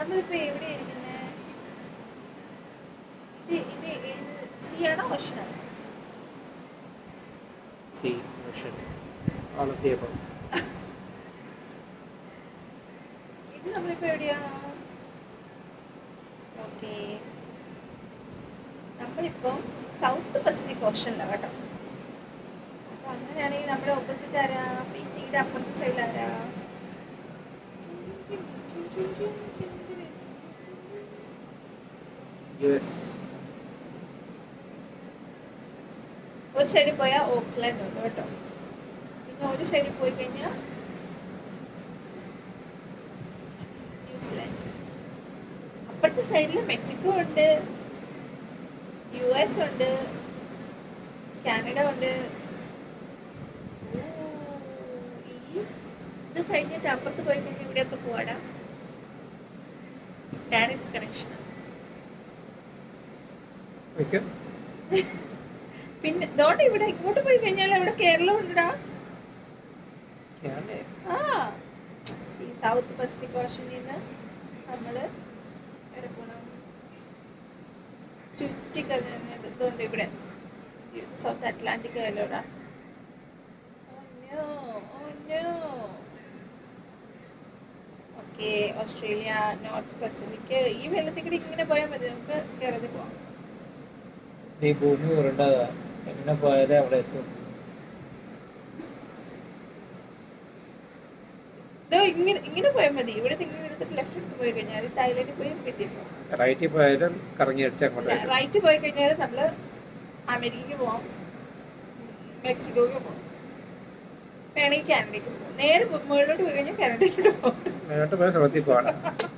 നമ്മളിപ്പോ എവിടെയാ ഇരിക്കുന്നെ? ഇത് ഇത് ഏത് സി ആണോ ഓഷൻ ആണോ sea ocean all of the above ഇത് നമ്മളിപ്പോ എവിടെയാ ഓക്കെ നമ്മളിപ്പോ സൗത്ത് പസഫിക് ഓഷനിലാണ് കേട്ടോ അപ്പൊ അങ്ങനെയാണെങ്കിൽ നമ്മുടെ ഓപ്പോസിറ്റ് ആരാ പി സിയുടെ അപ്പുറത്തെ സൈഡിൽ ആരാ യു എസ് ഒരു സൈഡിൽ പോയാൽ ഓക്ലാൻഡ് ഉണ്ട് കേട്ടോ പിന്നെ ഒരു സൈഡിൽ പോയി കഴിഞ്ഞാൽ ന്യൂസിലാൻഡ് അപ്പുറത്തെ സൈഡിൽ മെക്സിക്കോ ഉണ്ട് യു എസ് ഉണ്ട് കാനഡ ഉണ്ട് ഓ, ഈ ഇത് കഴിഞ്ഞിട്ട് അപ്പുറത്ത് പോയി കഴിഞ്ഞാൽ ഇവിടെയൊക്കെ പോവാടാ ഡയറക്റ്റ് കണക്ഷൻ ഓക്കെ പിന്നെ ഇതോടെ ഇവിടെ ഇങ്ങോട്ട് പോയി കഴിഞ്ഞാൽ ഇവിടെ കേരളം ഉണ്ടടാ ക്യാനേ ആ ഈ സൗത്ത് പസഫിക് ഓഷനിൽ നിന്ന് നമ്മൾ എവിടെ പോകണം ചുറ്റിക്കതുകൊണ്ട് ഇവിടെ സൗത്ത് അറ്റ്ലാന്റിക് ആയാലോടാ ഓക്കെ ഓസ്ട്രേലിയ നോർത്ത് പസഫിക് ഈ വെള്ളത്തിൽ കൂടി ഇങ്ങനെ പോയാൽ മതി നമുക്ക് കേരളത്തിൽ പോവാം ഈ ഭൂമി ഉരുണ്ടതാ എങ്ങനെ പോയാലേ അവിടെ എത്തും ഇതോ ഇങ്ങനെ ഇങ്ങനെ പോയാൽ മതി ഇവിടെ ഇങ്ങനെ എടുത്തിട്ട് ലെഫ്റ്റ് എടുത്ത് പോയി കഴിഞ്ഞാൽ തായ്ലൻഡിൽ പോയി കിട്ടിയപ്പോൾ റൈറ്റിൽ പോയാലും കറങ്ങി അടിച്ച് അങ്ങോട്ട് വരും റൈറ്റ് പോയി കഴിഞ്ഞാൽ നമ്മൾ അമേരിക്കക്ക് പോവാം മെക്സിക്കോക്ക് പോവാം വേണമെങ്കിൽ കാനഡയ്ക്ക് പോവാം നേരെ പോ- മുകളിലോട്ട് പോയി കഴിഞ്ഞാൽ കാനഡയിലോട്ട് പോവാം മേലോട്ട് പോയ സ്ഥലത്തിൽ പോകണം